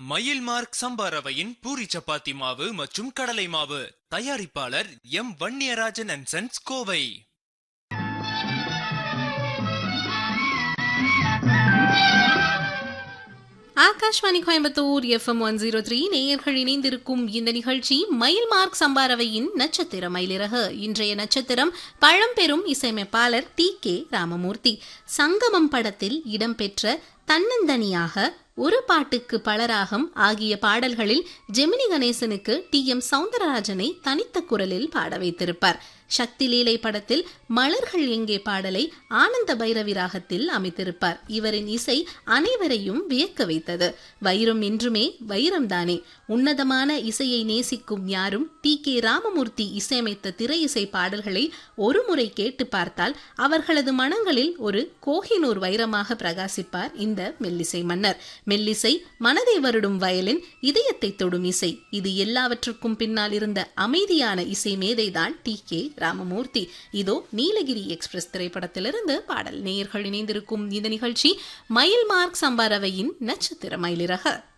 மயில் மார்க் சம்பா ரவையின் பூரி சப்பாத்தி மாவு மற்றும் கடலை மாவு தயாரிப்பாளர் M Vanniyarajan and sons Kovai Akashvani Coimbatore FM one zero three நேயர்கள் இணைந்திருக்கும் இந்த நிகழ்ச்சி மயில் மார்க் சம்பாரவையின் நட்சத்திர மயிலிறகு இன்றைய நட்சத்திரம் பழம்பெரும் இசையமைப்பாளர் டி கே ராமமூர்த்தி சங்கமம் படத்தில் இடம்பெற்ற தன்னந்தனியாக ஒரு பாட்டுக்கு பலராகம் ஆகிய பாடல்களில் ஜெமினி கணேசனுக்கு டி எம் சவுந்தரராஜனை தனித்த குரலில் பாட வைத்திருப்பார் சக்தி லீலை படத்தில் மலர்கள் எங்கே பாடலை ஆனந்த பைரவி ராகத்தில் அமைத்திருப்பார் இவரின் இசை அனைவரையும் வியக்க வைத்தது வைரம் என்றுமே வைரம்தானே உன்னதமான இசையை நேசிக்கும் யாரும் டி கே ராமமூர்த்தி இசையமைத்த திரை இசை பாடல்களை ஒரு முறை கேட்டு பார்த்தால் அவர்களது மனங்களில் ஒரு கோஹினூர் வைரமாக பிரகாசிப்பார் இந்த மெல்லிசை மன்னர் மெல்லிசை மனதை வருடும் வயலின் இதயத்தை தொடும் இசை இது எல்லாவற்றுக்கும் பின்னால் இருந்த அமைதியான இசை மேதைதான் டி கே ராமமூர்த்தி இதோ நீலகிரி எக்ஸ்பிரஸ் திரைப்படத்திலிருந்து பாடல் நேயர்கள் இணைந்திருக்கும் இந்த நிகழ்ச்சி மயில் மார்க் சம்பாரவையின் நட்சத்திர மயிலிறக